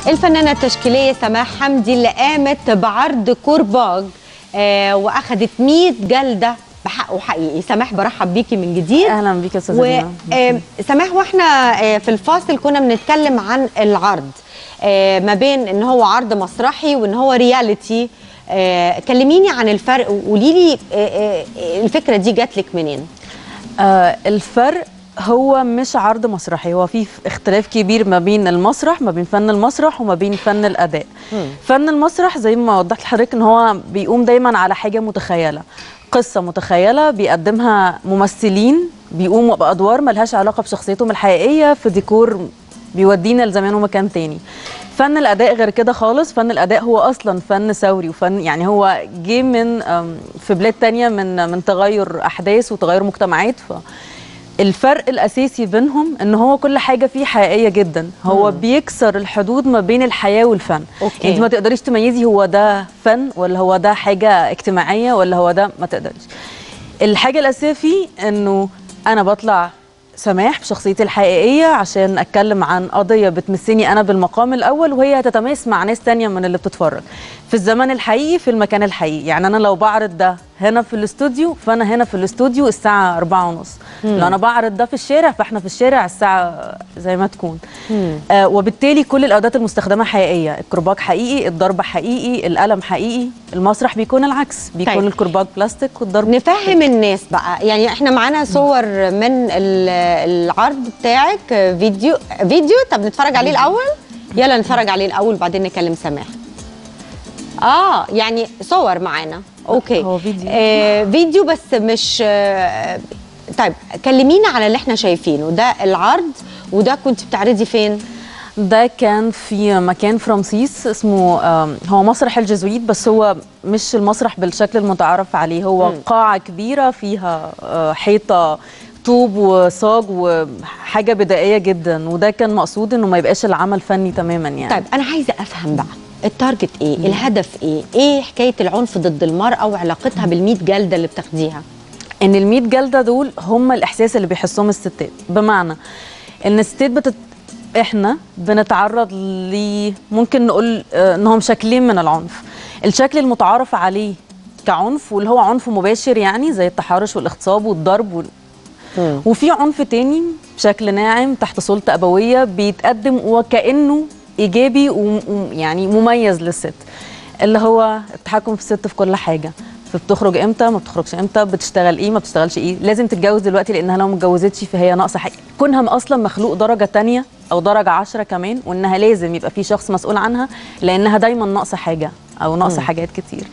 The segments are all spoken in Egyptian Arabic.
الفنانة التشكيلية سماح حمدي اللي قامت بعرض كرباج آه واخدت 100 جلدة بحقه حقيقي سماح برحب بيكي من جديد اهلا بيك يا استاذه دينا. وسماح واحنا آه، في الفاصل كنا بنتكلم عن العرض آه، ما بين ان هو عرض مسرحي وان هو رياليتي آه، كلميني عن الفرق وقولي لي آه، آه، الفكره دي جات لك منين آه الفرق هو مش عرض مسرحي هو في اختلاف كبير ما بين المسرح ما بين فن المسرح وما بين فن الاداء فن المسرح زي ما وضحت لحضرتك ان هو بيقوم دايما على حاجه متخيله قصه متخيله بيقدمها ممثلين بيقوموا بادوار ملهاش علاقه بشخصيتهم الحقيقيه في ديكور بيودينا لزمان ومكان تاني فن الاداء غير كده خالص فن الاداء هو اصلا فن ثوري وفن يعني هو جه من أم، في بلاد تانية من من تغير احداث وتغير مجتمعات ف الفرق الاساسي بينهم ان هو كل حاجه فيه حقيقيه جدا هو مم. بيكسر الحدود ما بين الحياه والفن أوكي. يعني انت ما تقدريش تميزي هو ده فن ولا هو ده حاجه اجتماعيه ولا هو ده ما تقدريش الحاجه الاساسيه فيه انه انا بطلع سماح بشخصيتي الحقيقيه عشان اتكلم عن قضيه بتمسني انا بالمقام الاول وهي هتتماس مع ناس تانية من اللي بتتفرج في الزمن الحقيقي في المكان الحقيقي يعني انا لو بعرض ده هنا في الاستوديو فانا هنا في الاستوديو الساعه 4 ونص لو انا بعرض ده في الشارع فاحنا في الشارع الساعه زي ما تكون آه وبالتالي كل الادوات المستخدمه حقيقيه الكرباج حقيقي الضرب حقيقي القلم حقيقي المسرح بيكون العكس بيكون طيب. الكرباج بلاستيك والضرب نفهم الناس بقى يعني احنا معانا صور من ال- العرض بتاعك فيديو فيديو طب نتفرج عليه الاول يلا نتفرج عليه الاول وبعدين نكلم سماح اه يعني صور معانا اوكي هو فيديو. آه فيديو بس مش آه طيب كلمينا على اللي احنا شايفينه ده العرض وده كنت بتعرضي فين ده كان في مكان في رمسيس اسمه آم، هو مسرح الجزويت بس هو مش المسرح بالشكل المتعارف عليه هو مم. قاعة كبيرة فيها آه، حيطة طوب وصاج وحاجة بدائية جدا وده كان مقصود انه ما يبقاش العمل فني تماما يعني طيب انا عايزه افهم بقى التارجت ايه الهدف ايه ايه حكايه العنف ضد المراه وعلاقتها بال100 جلده اللي بتاخديها ان ال 100 جلده دول هم الاحساس اللي بيحسهم الستات بمعنى ان الستات بتت... احنا بنتعرض ل ممكن نقول آه، انهم شكلين من العنف الشكل المتعارف عليه كعنف واللي هو عنف مباشر يعني زي التحرش والاغتصاب والضرب وال... وفي عنف تاني بشكل ناعم تحت سلطة أبوية بيتقدم وكأنه إيجابي ويعني مميز للست اللي هو التحكم في الست في كل حاجة فبتخرج امتى ما بتخرجش امتى بتشتغل ايه ما بتشتغلش ايه لازم تتجوز دلوقتي لانها لو ما اتجوزتش فهي ناقصه حاجه كونها اصلا مخلوق درجه تانية او درجه عشرة كمان وانها لازم يبقى في شخص مسؤول عنها لانها دايما ناقصه حاجه او ناقصه حاجات كتير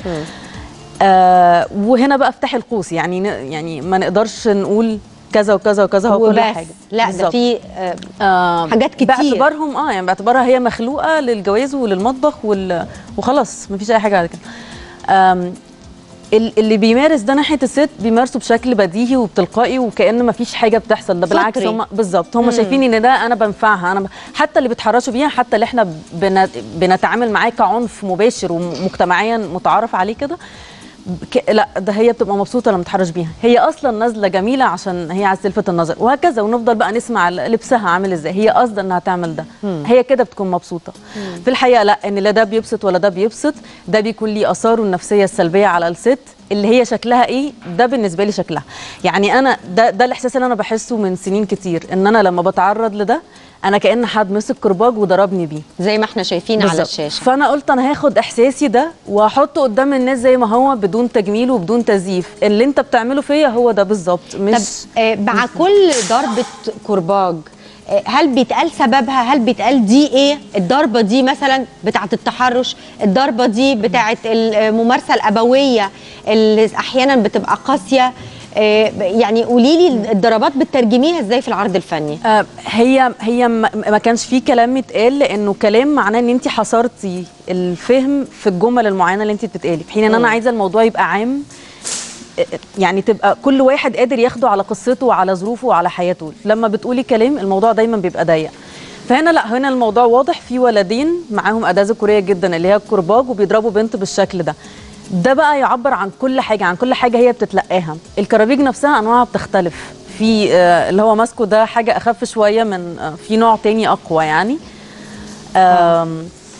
آه وهنا بقى افتح القوس يعني ن- يعني ما نقدرش نقول كذا وكذا وكذا هو كل وبس حاجه لا ده بالظبط. في آه، آه حاجات كتير. باعتبارهم اه يعني باعتبارها هي مخلوقه للجواز وللمطبخ وال... وخلاص مفيش اي حاجه بعد كده آم، ال- اللي بيمارس ده ناحيه الست بيمارسه بشكل بديهي وبتلقائي وكأن مفيش حاجه بتحصل ده بالعكس فطري. هم بالظبط هم شايفين ان ده انا بنفعها انا ب... حتى اللي بيتحرشوا بيها حتى اللي احنا بنت... بنتعامل معاه كعنف مباشر ومجتمعيا متعارف عليه كده ك... لا ده هي بتبقى مبسوطه لما تحرش بيها هي اصلا نازله جميله عشان هي عايزه تلفت النظر وهكذا ونفضل بقى نسمع لبسها عامل ازاي هي قصدا انها تعمل ده هي كده بتكون مبسوطه في الحقيقه لا ان لا ده بيبسط ولا ده بيبسط ده بيكون ليه اثاره النفسيه السلبيه على الست اللي هي شكلها ايه ده بالنسبه لي شكلها يعني انا ده ده الاحساس اللي انا بحسه من سنين كتير ان انا لما بتعرض لده انا كان حد مسك كرباج وضربني بيه زي ما احنا شايفين على بالظبط. الشاشه فانا قلت انا هاخد احساسي ده واحطه قدام الناس زي ما هو بدون تجميل وبدون تزييف اللي انت بتعمله فيا هو ده بالظبط مش طب آه، مع كل ضربه كرباج آه، هل بيتقال سببها هل بيتقال دي ايه الضربه دي مثلا بتاعه التحرش الضربه دي بتاعه الممارسه الابويه اللي احيانا بتبقى قاسيه آه، يعني قولي لي الضربات بتترجميها ازاي في العرض الفني آه، هي هي ما ما كانش فيه كلام متقال لانه كلام معناه ان انت حصرتي الفهم في الجمل المعينه اللي انت بتتقالي في حين ان انا عايزه الموضوع يبقى عام آه، يعني تبقى كل واحد قادر ياخده على قصته وعلى ظروفه وعلى حياته لما بتقولي كلام الموضوع دايما بيبقى ضيق فهنا لا هنا الموضوع واضح في ولدين معاهم اداه ذكوريه جدا اللي هي الكرباج وبيضربوا بنت بالشكل ده ده بقى يعبر عن كل حاجه عن كل حاجه هي بتتلقاها الكرابيج نفسها انواعها بتختلف في آه، اللي هو ماسكه ده حاجه اخف شويه من آه، في نوع تاني اقوى يعني آم،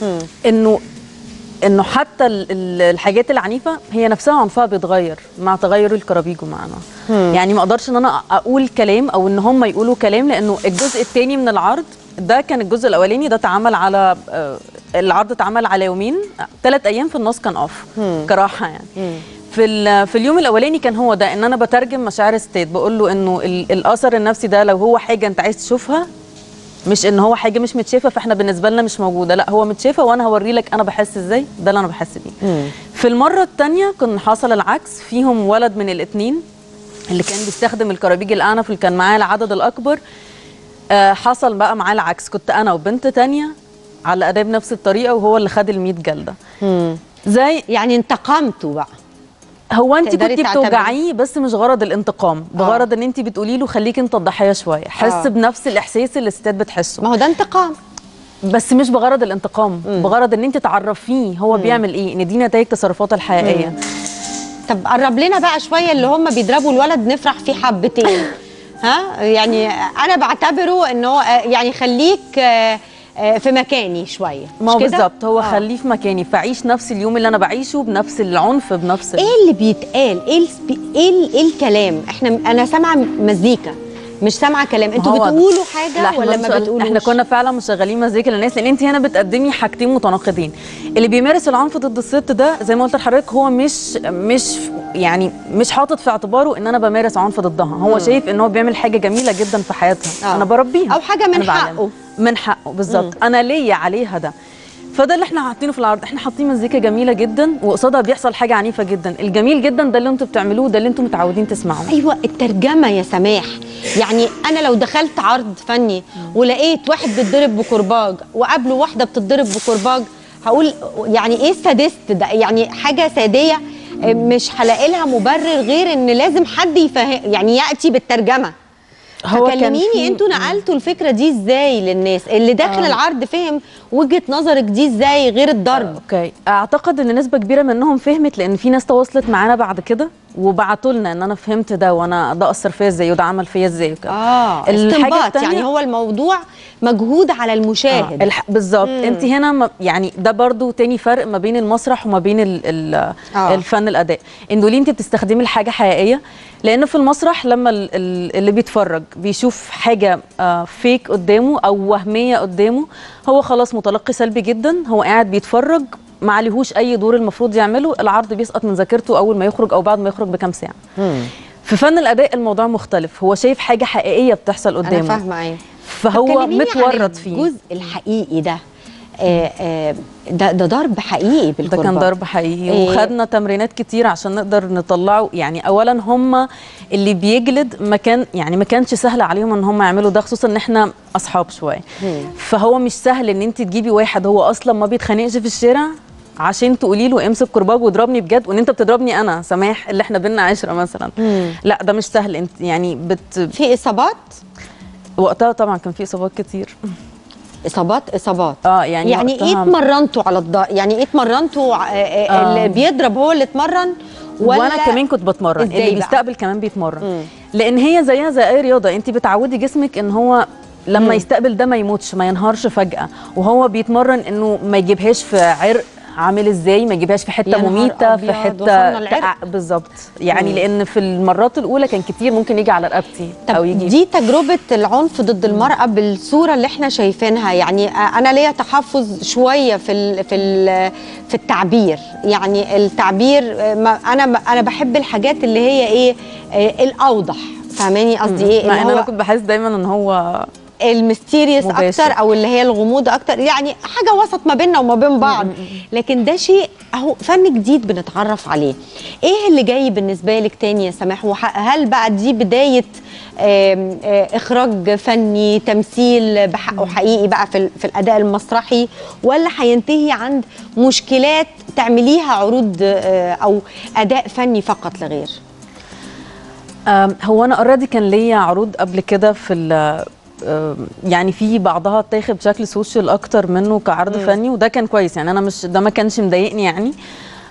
انه انه حتى ال- ال- الحاجات العنيفه هي نفسها عنفها بيتغير مع تغير الكرابيجو معنا يعني ما اقدرش ان انا اقول كلام او ان هم يقولوا كلام لانه الجزء الثاني من العرض ده كان الجزء الاولاني ده اتعمل على آه، العرض اتعمل على يومين ثلاث ايام في النص كان اوف كراحه يعني في ال- في اليوم الاولاني كان هو ده ان انا بترجم مشاعر ستيت بقول له انه ال- الاثر النفسي ده لو هو حاجه انت عايز تشوفها مش ان هو حاجه مش متشافه فاحنا بالنسبه لنا مش موجوده لا هو متشافه وانا هوري لك انا بحس ازاي ده اللي انا بحس بيه في المره الثانيه كان حصل العكس فيهم ولد من الاثنين اللي كان بيستخدم الكرابيج الاعنف اللي كان معاه العدد الاكبر آه حصل بقى معاه العكس كنت انا وبنت تانية على اداء بنفس الطريقه وهو اللي خد ال جلده زي يعني انتقمتوا بقى هو انت تقدري كنت تعتبري؟ بتوجعيه بس مش غرض الانتقام بغرض ان انت بتقولي له خليك انت الضحيه شويه حس آه. بنفس الاحساس اللي الستات بتحسه ما هو ده انتقام بس مش بغرض الانتقام بغرض ان انت تعرفيه هو بيعمل ايه ان دي نتائج تصرفاته الحقيقيه طب قرب لنا بقى شويه اللي هم بيضربوا الولد نفرح فيه حبتين ها يعني انا بعتبره ان هو آه، يعني خليك آه، آه، في مكاني شويه ما هو مش كده؟ بالظبط هو آه. خليه في مكاني فعيش نفس اليوم اللي انا بعيشه بنفس العنف بنفس ال- ايه اللي بيتقال ايه السبي... ايه ال- ايه الكلام احنا انا سامعه مزيكا مش سامعه كلام انتوا هو ده. بتقولوا حاجه لا احنا ولا مش ما بتقولوش احنا كنا فعلا مشغلين مزيكا للناس لان انت هنا بتقدمي حاجتين متناقضين اللي بيمارس العنف ضد الست ده زي ما قلت لحضرتك هو مش مش يعني مش حاطط في اعتباره ان انا بمارس عنف ضدها هو شايف ان هو بيعمل حاجه جميله جدا في حياتها آه. انا بربيها أو حاجة من أنا بعلمها. حقه. من حقه بالظبط انا ليا عليها ده فده اللي احنا حاطينه في العرض احنا حاطين مزيكا جميله جدا وقصادها بيحصل حاجه عنيفه جدا الجميل جدا ده اللي انتوا بتعملوه ده اللي انتوا متعودين تسمعوه ايوه الترجمه يا سماح يعني انا لو دخلت عرض فني ولقيت واحد بيتضرب بكرباج وقابله واحده بتتضرب بكرباج هقول يعني ايه السادست ده يعني حاجه ساديه آه، مش هلاقي لها مبرر غير ان لازم حد يفهم يعني ياتي بالترجمه هو كان فكلميني في- انتوا نقلتوا الفكره دي ازاي للناس اللي داخل آه. العرض فهم وجهه نظرك دي ازاي غير الضرب اوكي اعتقد ان نسبه كبيره منهم فهمت لان في ناس تواصلت معانا بعد كده وبعتوا لنا ان انا فهمت ده وانا ده اثر فيا ازاي وده عمل فيا ازاي وكده اه الحاجة استنباط التانية- يعني هو الموضوع مجهود على المشاهد آه، الح... بالظبط انت هنا ما... يعني ده برضو تاني فرق ما بين المسرح وما بين ال... ال... آه. الفن الاداء انه ليه انت بتستخدمي الحاجه حقيقيه لان في المسرح لما ال... ال- اللي بيتفرج بيشوف حاجه آه فيك قدامه او وهميه قدامه هو خلاص متلقي سلبي جدا هو قاعد بيتفرج ما عليهوش اي دور المفروض يعمله العرض بيسقط من ذاكرته اول ما يخرج او بعد ما يخرج بكام ساعه في فن الاداء الموضوع مختلف هو شايف حاجه حقيقيه بتحصل انا قدامه فاهمه ايوه فهو كلميني عن متورط فيه الجزء الحقيقي ده آه آه ده ده ضرب حقيقي ده بالكرباج كان ضرب حقيقي إيه. وخدنا تمرينات كتير عشان نقدر نطلعه يعني اولا هم اللي بيجلد ما كان يعني ما كانش سهل عليهم ان هم يعملوا ده خصوصا ان احنا اصحاب شويه فهو مش سهل ان انت تجيبي واحد هو اصلا ما بيتخانقش في الشارع عشان تقولي له امسك كرباج واضربني بجد وان انت بتضربني انا سماح اللي احنا بينا عشره مثلا لا ده مش سهل انت يعني بت في اصابات وقتها طبعا كان في اصابات كتير اصابات اصابات اه يعني يعني ايه وقتها- اتمرنتوا على الضرب يعني ايه اتمرنتوا آه آه آه. اللي بيضرب هو اللي اتمرن ولا وانا كمان كنت بتمرن إزاي اللي بقى؟ بيستقبل كمان بيتمرن لان هي زيها زي اي رياضه انت بتعودي جسمك ان هو لما يستقبل ده ما يموتش ما ينهارش فجاه وهو بيتمرن انه ما يجيبهاش في عرق عامل ازاي ما يجيبهاش في يا حته نهار مميته أبيض، في حته وصلنا العرق. تق- بالظبط يعني لان في المرات الاولى كان كتير ممكن يجي على رقبتي طب او يجي دي تجربة العنف ضد المرأة بالصورة اللي احنا شايفينها يعني أنا ليا تحفظ شوية في ال في ال في التعبير يعني التعبير ما أنا أنا بحب الحاجات اللي هي إيه آه، الأوضح فاهماني قصدي إيه مع ان اللي انا هو كنت بحس دايما ان هو الميستيريس مباشر. اكتر او اللي هي الغموض اكتر يعني حاجه وسط ما بيننا وما بين بعض لكن ده شيء اهو فن جديد بنتعرف عليه ايه اللي جاي بالنسبه لك تاني يا سماح وح- هل بقى دي بدايه آم، آه، اخراج فني تمثيل بحقه حقيقي بقى في ال- في الاداء المسرحي ولا هينتهي عند مشكلات تعمليها عروض آه، او اداء فني فقط لغير أم، هو انا اوريدي كان ليا عروض قبل كده في ال- أم، يعني في بعضها اتاخد بشكل سوشيال اكتر منه كعرض فني وده كان كويس يعني انا مش ده ما كانش مضايقني يعني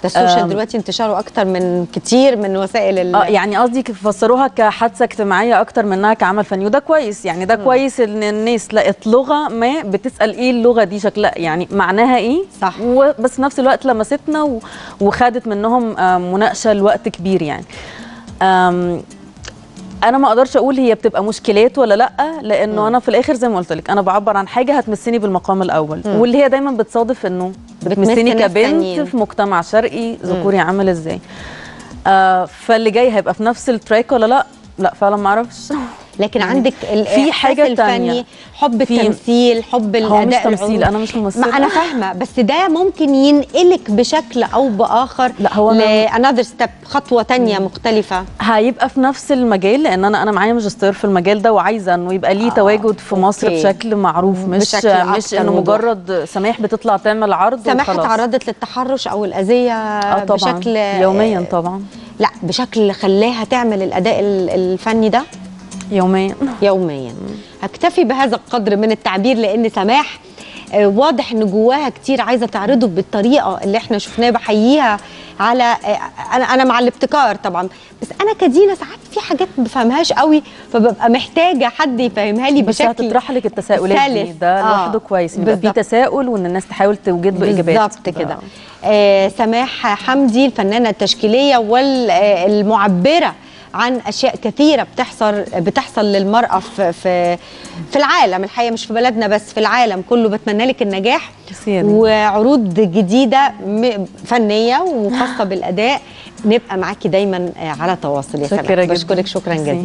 السوشيال آم. دلوقتي انتشاره اكتر من كتير من وسائل ال... اه يعني قصدي فسروها كحادثه اجتماعيه اكتر منها كعمل فني وده كويس يعني ده كويس ان الناس لقت لغه ما بتسال ايه اللغه دي شكلها يعني معناها ايه صح. وبس في نفس الوقت لمستنا و- وخدت منهم آه، مناقشه لوقت كبير يعني آم، انا ما اقدرش اقول هي بتبقى مشكلات ولا لا لانه انا في الاخر زي ما قلت لك انا بعبر عن حاجه هتمسني بالمقام الاول واللي هي دايما بتصادف انه بتمس بتمسني ناس كبنت تانيين. في مجتمع شرقي ذكوري عامل ازاي آه فاللي جاي هيبقى في نفس التراك ولا لا لا فعلا ما اعرفش لكن عندك ال- في حاجة الإحساس الفني تانية. حب في- التمثيل حب هو مش الاداء تمثيل العروض. انا مش ممثله ما انا فاهمه بس ده ممكن ينقلك بشكل او باخر لا، هو أنا- لانذر ستيب خطوه تانية مختلفه هيبقى في نفس المجال لان انا انا معايا ماجستير في المجال ده وعايزه انه يبقى ليه آه، تواجد في مصر أوكي. بشكل معروف مش بشكل مش أكتر انه وضوح. مجرد سماح بتطلع تعمل عرض سماحه وخلاص. تعرضت للتحرش او الاذيه اه طبعا بشكل يوميا طبعا لا بشكل خلاها تعمل الاداء ال- الفني ده يوميا يوميا هكتفي بهذا القدر من التعبير لان سماح آه، واضح ان جواها كتير عايزه تعرضه بالطريقه اللي احنا شفناها بحييها على آه، انا انا مع الابتكار طبعا بس انا كدينا ساعات في حاجات ما بفهمهاش قوي فببقى محتاجه حد يفهمها لي بس بشكل هتطرح لك التساؤلات دي سلس. ده آه، لوحده كويس يبقى في بالظبط. تساؤل وان الناس تحاول توجد له اجابات بالظبط كده آه سماح حمدي الفنانه التشكيليه والمعبره عن اشياء كثيره بتحصل بتحصل للمراه في في في العالم الحقيقه مش في بلدنا بس في العالم كله بتمنى لك النجاح تسلمي. وعروض جديده م- فنيه وخاصه بالاداء نبقى معاكي دايما آه، على تواصل يا شكرا سماح جدا. بشكرك شكرا ميرسي. جزيلا